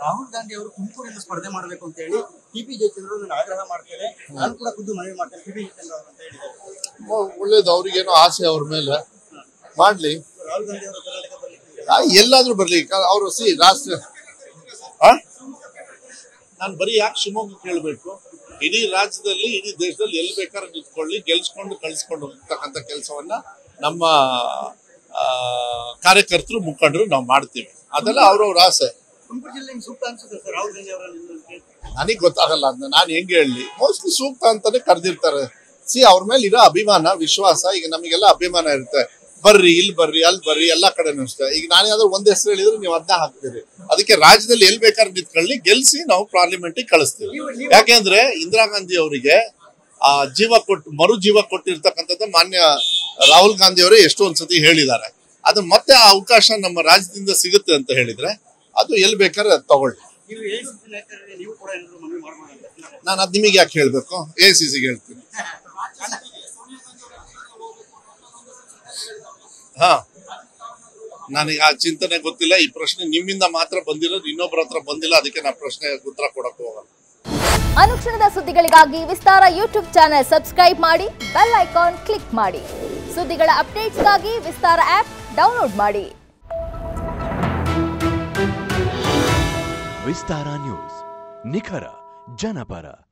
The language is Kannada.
ರಾಹುಲ್ ಗಾಂಧಿ ಅವರು ತುಮಕೂರಿಂದ ಸ್ಪರ್ಧೆ ಮಾಡಬೇಕು ಅಂತ ಹೇಳಿ ಟಿಪಿ ಜಯಚಂದ್ರ ನಾನು ಆಗ್ರಹ ಮಾಡ್ತೇನೆ ನಾನು ಕೂಡ ಖುದ್ದು ಮನವಿ ಮಾಡ್ತೇನೆ ಟಿಪಿ ಜಯಚಂದ್ರ ಅವರು ಅಂತ ಹೇಳಿದ್ದಾರೆ ಒ- ಒಳ್ಳೇದು ಅವ್ರಿಗೇನೋ ಆಸೆ ಅವ್ರ ಮೇಲೆ ಮಾಡ್ಲಿ ರಾಹುಲ್ ಗಾಂಧಿ ಅವರು ಕರ್ನಾಟಕ ಬರ್ಲಿಕ್ಕೆ ಆ, ಎಲ್ಲಾದ್ರೂ ಬರ್ಲಿ ಅವರು ಸಿ ರಾಷ್ಟ್ರ ನಾನು ಬರೀ ಯಾಕೆ ಶಿವಮೊಗ್ಗ ಕೇಳಬೇಕು ಇಡೀ ರಾಜ್ಯದಲ್ಲಿ ಇಡೀ ದೇಶದಲ್ಲಿ ಎಲ್ಲಿ ಬೇಕಾದ್ರೂ ನಿಂತ್ಕೊಳ್ಳಿ ಗೆಲ್ಸ್ಕೊಂಡು ಕಳಿಸ್ಕೊಂಡು ಹೋಗ್ತಕ್ಕಂಥ ಕೆಲಸವನ್ನ ನಮ್ಮ ಆ, ಕಾರ್ಯಕರ್ತರು ಮುಖಂಡರು ನಾವು ಮಾಡ್ತೀವಿ ಅದೆಲ್ಲ ಅವ್ರವ್ರ ಆಸೆ ತುಮಕೂರು ಜಿಲ್ಲೆ ನಿಮ್ಗೆ ಸೂಕ್ತ ಅನ್ಸುತ್ತೆ ಸರ್ ರಾಹುಲ್ ಗಾಂಧಿ ಅವರ ನನಗೆ ಗೊತ್ತಾಗಲ್ಲ ಅದನ್ನ ನಾನು ಹೆಂಗೆ ಹೇಳಲಿ ಮೋಸ್ಟ್ಲಿ ಸೂಕ್ತ ಅಂತಾನೆ ಕರೆದಿರ್ತಾರೆ ಸಿ ಅವ್ರ ಮೇಲೆ ಇರೋ ಅಭಿಮಾನ ವಿಶ್ವಾಸ ಈಗ ನಮಗೆಲ್ಲ ಅಭಿಮಾನ ಇರುತ್ತೆ ಬರ್ರಿ ಇಲ್ಲಿ ಬರ್ರಿ ಅಲ್ಲಿ ಬರ್ರಿ ಎಲ್ಲಾ ಕಡೆನೂ ಅಷ್ಟೇ ಈಗ ನಾನು ಯಾವ್ದಾದ್ರು ಒಂದ್ ಹೆಸರು ಹೇಳಿದ್ರೆ ನೀವು ಅದನ್ನ ಹಾಕ್ತೀರಿ ಅದಕ್ಕೆ ರಾಜ್ಯದಲ್ಲಿ ಎಲ್ಲಿ ಬೇಕಾದ್ರೆ ನಿಂತ್ಕೊಳ್ಳಿ ಗೆಲ್ಸಿ ನಾವು ಪಾರ್ಲಿಮೆಂಟಿಗೆ ಕಳಿಸ್ತೀವಿ ಯಾಕೆಂದ್ರೆ ಇಂದಿರಾ ಗಾಂಧಿ ಅವರಿಗೆ ಆ ಜೀವ ಕೊಟ್ಟು ಮರು ಜೀವ ಕೊಟ್ಟಿರ್ತಕ್ಕಂಥದ್ದು ಮಾನ್ಯ ರಾಹುಲ್ ಗಾಂಧಿ ಅವರೇ ಎಷ್ಟೊಂದ್ ಸತಿ ಹೇಳಿದ್ದಾರೆ ಅದು ಮತ್ತೆ ಆ ಅವಕಾಶ ನಮ್ಮ ರಾಜ್ಯದಿಂದ ಸಿಗುತ್ತೆ ಅಂತ ಹೇಳಿದ್ರೆ ಅದು ಎಲ್ಲಿ ಬೇಕಾದ್ರೆ ಅದು ತಗೊಳ್ಳಿ ನೀವು ಎ ಸಿ ನಾಯಕರಿಗೆ ನೀವು ಕೂಡ ಏನಾದ್ರು ಮನವಿ ಮಾಡ್ಬೋದಂತ ನಾನು ಅದ್ ನಿಮಗೆ ಯಾಕೆ ಹೇಳ್ಬೇಕು ಎ ಸಿ ಸಿಗೆ ಹೇಳ್ತೀನಿ ಹಾ ನನಗೆ ಆ ಚಿಂತನೆ ಗೊತ್ತಿಲ್ಲ ಈ ಪ್ರಶ್ನೆ ನಿಮ್ಮಿಂದ ಮಾತ್ರ ಬಂದಿರೋದು ಇನ್ನೊಬ್ಬರ ಹತ್ರ ಬಂದಿಲ್ಲ ಅದಕ್ಕೆ ನಾ ಪ್ರಶ್ನೆ ಉತ್ತರ ಕೊಡಕ್ ಹೋಗಲ್ಲ ಅನುಕ್ಷಣದ ಸುದ್ದಿಗಳಿಗಾಗಿ ವಿಸ್ತಾರ ಯೂಟ್ಯೂಬ್ ಚಾನೆಲ್ ಸಬ್ಸ್ಕ್ರೈಬ್ ಮಾಡಿ ಬೆಲ್ ಐಕಾನ್ ಕ್ಲಿಕ್ ಮಾಡಿ ಸುದ್ದಿಗಳ ಅಪ್ಡೇಟ್ಸ್ಗಾಗಿ ವಿಸ್ತಾರ ಆಪ್ ಡೌನ್ಲೋಡ್ ಮಾಡಿ ವಿಸ್ತಾರ ನ್ಯೂಸ್ ನಿಖರ ಜನಪರ